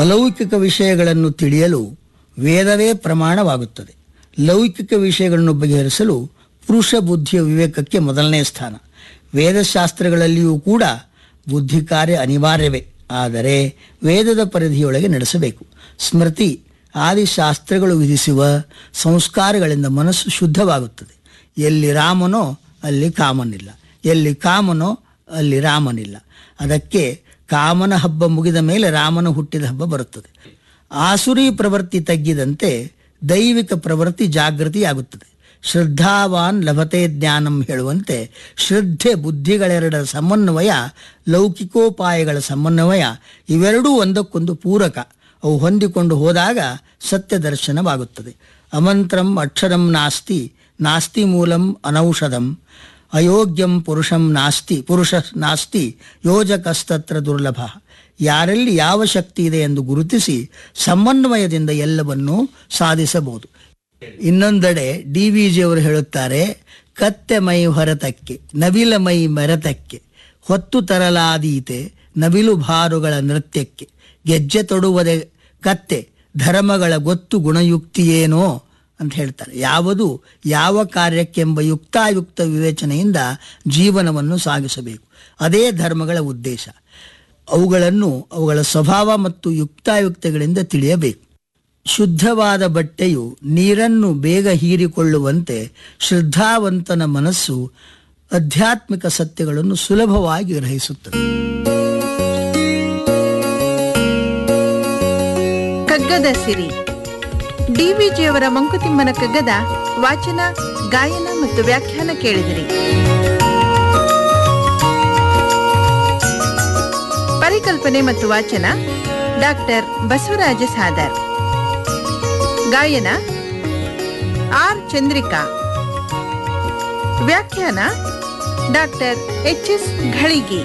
ಅಲೌಕಿಕ ವಿಷಯಗಳನ್ನು ತಿಳಿಯಲು ವೇದವೇ ಪ್ರಮಾಣವಾಗುತ್ತದೆ ಲೌಕಿಕ ವಿಷಯಗಳನ್ನು ಬಗೆಹರಿಸಲು ಪುರುಷ ಬುದ್ಧಿಯ ವಿವೇಕಕ್ಕೆ ಮೊದಲನೇ ಸ್ಥಾನ ವೇದಶಾಸ್ತ್ರಗಳಲ್ಲಿಯೂ ಕೂಡ ಬುದ್ಧಿ ಕಾರ್ಯ ಅನಿವಾರ್ಯವೇ ಆದರೆ ವೇದದ ಪರಿಧಿಯೊಳಗೆ ನಡೆಸಬೇಕು ಸ್ಮೃತಿ ಆದಿ ಶಾಸ್ತ್ರಗಳು ವಿಧಿಸುವ ಸಂಸ್ಕಾರಗಳಿಂದ ಮನಸ್ಸು ಶುದ್ಧವಾಗುತ್ತದೆ ಎಲ್ಲಿ ರಾಮನೋ ಅಲ್ಲಿ ಕಾಮನಿಲ್ಲ ಎಲ್ಲಿ ಕಾಮನೋ ಅಲ್ಲಿ ರಾಮನಿಲ್ಲ ಅದಕ್ಕೆ ಕಾಮನ ಹಬ್ಬ ಮುಗಿದ ಮೇಲೆ ರಾಮನ ಹುಟ್ಟಿದ ಹಬ್ಬ ಬರುತ್ತದೆ ಆಸುರಿ ಪ್ರವೃತ್ತಿ ತಗ್ಗಿದಂತೆ ದೈವಿಕ ಪ್ರವೃತ್ತಿ ಜಾಗೃತಿಯಾಗುತ್ತದೆ ಶ್ರದ್ಧಾವಾನ್ ಲಭತೆ ಜ್ಞಾನಂ ಹೇಳುವಂತೆ ಶ್ರದ್ಧೆ ಬುದ್ಧಿಗಳೆರಡರ ಸಮನ್ವಯ ಲೌಕಿಕೋಪಾಯಗಳ ಸಮನ್ವಯ ಇವೆರಡೂ ಒಂದಕ್ಕೊಂದು ಪೂರಕ ಅವು ಹೊಂದಿಕೊಂಡು ಹೋದಾಗ ಸತ್ಯ ದರ್ಶನವಾಗುತ್ತದೆ ಅಮಂತ್ರಂ ಅಕ್ಷರಂ ನಾಸ್ತಿ ನಾಸ್ತಿ ಮೂಲಂ ಅನೌಷಧಂ ಅಯೋಗ್ಯಂ ಪುರುಷಂ ನಾಸ್ತಿ ಪುರುಷ ನಾಸ್ತಿ ಯೋಜಕಸ್ತತ್ರ ದುರ್ಲಭ ಯಾರಲ್ಲಿ ಯಾವ ಶಕ್ತಿ ಇದೆ ಎಂದು ಗುರುತಿಸಿ ಸಮನ್ವಯದಿಂದ ಎಲ್ಲವನ್ನೂ ಸಾಧಿಸಬಹುದು ಇನ್ನೊಂದೆಡೆ ಡಿ ವಿ ಜಿಯವರು ಹೇಳುತ್ತಾರೆ ಕತ್ತೆ ಮೈ ಹೊರತಕ್ಕೆ ನವಿಲ ಮೈ ಮೆರತಕ್ಕೆ ಹೊತ್ತು ತರಲಾದೀತೆ ನವಿಲು ಭಾರುಗಳ ನೃತ್ಯಕ್ಕೆ ಗೆಜ್ಜೆ ತೊಡುವುದೇ ಕತ್ತೆ ಧರ್ಮಗಳ ಗೊತ್ತು ಗುಣಯುಕ್ತಿಯೇನೋ ಅಂತ ಹೇಳ್ತಾರೆ ಯಾವುದು ಯಾವ ಕಾರ್ಯಕ್ಕೆಂಬ ಯುಕ್ತಾಯುಕ್ತ ವಿವೇಚನೆಯಿಂದ ಜೀವನವನ್ನು ಸಾಗಿಸಬೇಕು ಅದೇ ಧರ್ಮಗಳ ಉದ್ದೇಶ ಅವುಗಳನ್ನು ಅವುಗಳ ಸ್ವಭಾವ ಮತ್ತು ಯುಕ್ತಾಯುಕ್ತಗಳಿಂದ ತಿಳಿಯಬೇಕು ಶುದ್ಧವಾದ ಬಟ್ಟೆಯು ನೀರನ್ನು ಬೇಗ ಹೀರಿಕೊಳ್ಳುವಂತೆ ಶ್ರದ್ಧಾವಂತನ ಮನಸ್ಸು ಆಧ್ಯಾತ್ಮಿಕ ಸತ್ಯಗಳನ್ನು ಸುಲಭವಾಗಿ ಗ್ರಹಿಸುತ್ತದೆ ಕಗ್ಗದ ಸಿರಿ ಡಿವಿಜಿಯವರ ಮಂಕುತಿಮ್ಮನ ಕಗ್ಗದ ವಾಚನ ಗಾಯನ ಮತ್ತು ವ್ಯಾಖ್ಯಾನ ಕೇಳಿದಿರಿ ಪರಿಕಲ್ಪನೆ ಮತ್ತು ವಾಚನ ಡಾಕ್ಟರ್ ಬಸವರಾಜ ಸಾದರ್ ಗಾಯನ ಆರ್ ಚಂದ್ರಿಕಾ ವ್ಯಾಖ್ಯಾನ ಡಾಕ್ಟರ್ ಎಚ್ ಎಸ್ ಘಳಿಗಿ